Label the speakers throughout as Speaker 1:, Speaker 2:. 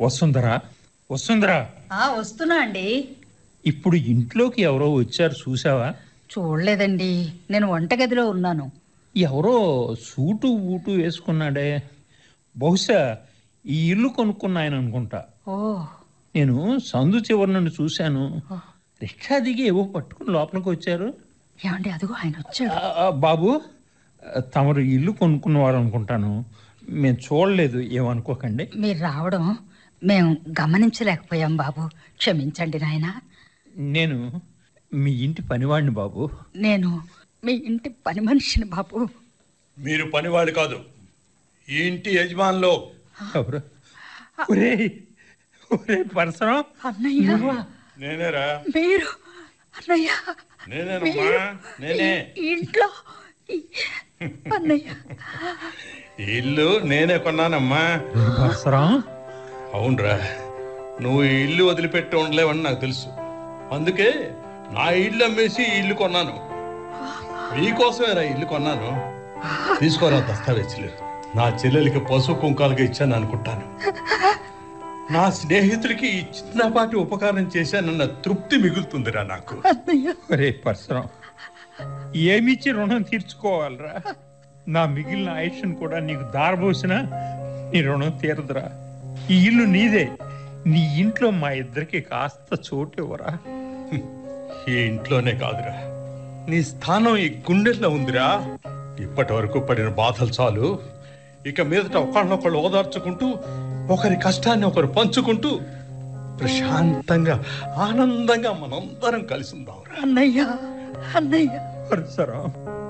Speaker 1: వసుంధరా వసుంధరా
Speaker 2: ఆ వస్తున్నా అండి
Speaker 1: ఇప్పుడు ఇంట్లోకి ఎవరో వచ్చారు చూసావా
Speaker 2: చూడలేదండి నేను వంటగదిలో ఉన్నాను
Speaker 1: ఎవరో సూటు బూటు వేసుకున్నాడే బహుశా ఈ ఇల్లు కొనుక్కున్న ఆయన అనుకుంటా
Speaker 2: ఓ
Speaker 1: నేను సందు చివరి నుండి చూశాను రిక్షా దిగి ఏవో పట్టుకుని లోపలికి వచ్చారు
Speaker 2: ఏమండి అదిగో ఆయన వచ్చాడు
Speaker 1: ఆ, ఆ, బాబు ఆ, తమరు ఇల్లు కొనుక్కున్నవారు అనుకుంటాను మేము చూడలేదు ఏమనుకోకండి
Speaker 2: మీరు రావడం మేము గమనించలేకపోయాం బాబు క్షమించండి నాయన
Speaker 1: నేను మీ ఇంటి పనివాడిని బాబు
Speaker 2: నేను మీ ఇంటి పని మనిషిని బాబు
Speaker 3: మీరు పనివాళ్ళు కాదు ఈ ఇంటి యజమానులు
Speaker 1: ఎవరు ఒరే ఒరే పరసరం
Speaker 2: అన్నయ్య
Speaker 3: నేనేరా
Speaker 2: మీరు అన్నయ్య
Speaker 3: నేనేనమ్మా నేనే
Speaker 2: ఈ ఇంట్లో ఈ- అన్నయ్య
Speaker 3: ఈ ఇల్లు నేనే కొన్నానమ్మా
Speaker 1: పరసరం
Speaker 3: అవునరా నువ్వు ఈ ఇల్లు వదిలిపెట్టి ఉండలేవని నాకు తెలుసు అందుకే నా ఇల్లు అమ్మేసి ఈ ఇల్లు కొన్నాను నీకోసమేరా ఇల్లు కొన్నాను తీసుకోరా దస్తావేజులు నా చెల్లెలకి పశు కుంకాలుగా ఇచ్చాను అనుకుంటాను నా స్నేహితుడికి ఈ చిన్నపాటి ఉపకారం చేశానన్న తృప్తి మిగులుతుందిరా నాకు
Speaker 2: అన్నయ్య
Speaker 1: ఒరే పరసరం ఏమిచ్చి రుణం తీర్చుకోవాలరా నా మిగిలిన ఆయుష్ను కూడా నీకు దారబోసినా నీ రుణం తీరదురా ఈ ఇల్లు నీదే నీ ఇంట్లో మా ఇద్దరికి కాస్త చోటు ఇవ్వరా
Speaker 3: ఈ ఇంట్లోనే కాదురా నీ స్థానం ఈ గుండెల్లో ఉందిరా ఇప్పటి వరకు పడిన బాధలు చాలు ఇక మీదట ఒకళ్ళనొకళ్ళు ఓదార్చుకుంటూ ఒకరి కష్టాన్ని ఒకరు పంచుకుంటూ ప్రశాంతంగా ఆనందంగా మనందరం కలిసి ఉందాంరా
Speaker 2: అన్నయ్య అన్నయ్య
Speaker 1: పరసరం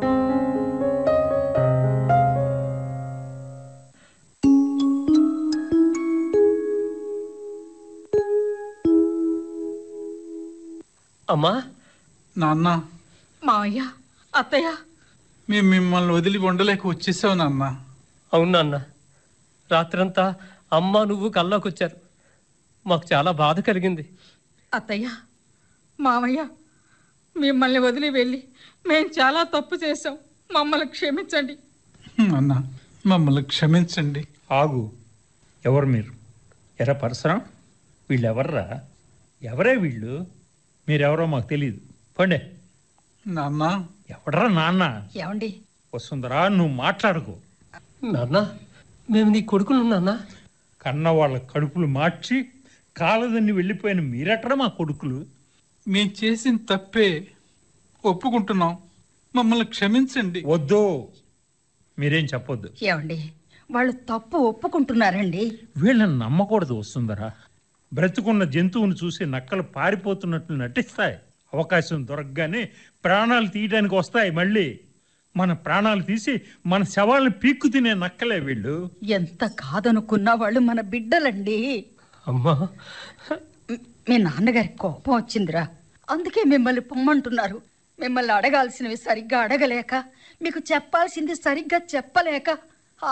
Speaker 4: అమ్మా
Speaker 5: నాన్న
Speaker 2: మావయ్య అత్తయ్య
Speaker 5: మేము మిమ్మల్ని వదిలి ఉండలేక వచ్చేసావు నాన్న
Speaker 4: అవును నాన్న రాత్రంతా అమ్మ నువ్వు కల్లోకి వచ్చారు మాకు చాలా బాధ కలిగింది
Speaker 6: అత్తయ్య మామయ్య మిమ్మల్ని వదిలి వెళ్ళి మేము చాలా తప్పు చేశాం మమ్మల్ని క్షమించండి
Speaker 5: అన్న మమ్మల్ని క్షమించండి
Speaker 1: ఆగు ఎవరు మీరు ఎరా పరసరం వీళ్ళెవర్రా ఎవరే వీళ్ళు మీరెవరో మాకు తెలియదు పండే
Speaker 5: నాన్న
Speaker 1: ఎవడరా నాన్న
Speaker 2: ఏమండి
Speaker 1: వస్తుందరా నువ్వు మాట్లాడుకో
Speaker 4: నాన్న మేము నీ కొడుకులు నాన్న
Speaker 1: కన్న వాళ్ళ కడుపులు మార్చి కాలదన్ని వెళ్ళిపోయిన మీరెక్కడ మా కొడుకులు
Speaker 5: మేము చేసిన తప్పే ఒప్పుకుంటున్నాం మమ్మల్ని క్షమించండి
Speaker 1: వద్దు మీరేం చెప్పొద్దు
Speaker 2: ఏమండి వాళ్ళు తప్పు ఒప్పుకుంటున్నారండి
Speaker 1: వీళ్ళని నమ్మకూడదు వస్తుందరా బ్రతుకున్న జంతువుని చూసి నక్కలు పారిపోతున్నట్లు నటిస్తాయి అవకాశం దొరకగానే ప్రాణాలు తీయడానికి వస్తాయి మళ్ళీ మన ప్రాణాలు తీసి మన శవాలను పీక్కు తినే నక్కలే వీళ్ళు
Speaker 2: ఎంత కాదనుకున్నా వాళ్ళు మన బిడ్డలండి
Speaker 4: అమ్మా
Speaker 2: మ్- మీ నాన్నగారికి కోపం వచ్చిందిరా అందుకే మిమ్మల్ని పొమ్మంటున్నారు మిమ్మల్ని అడగాల్సినవి సరిగ్గా అడగలేక మీకు చెప్పాల్సింది సరిగ్గా చెప్పలేక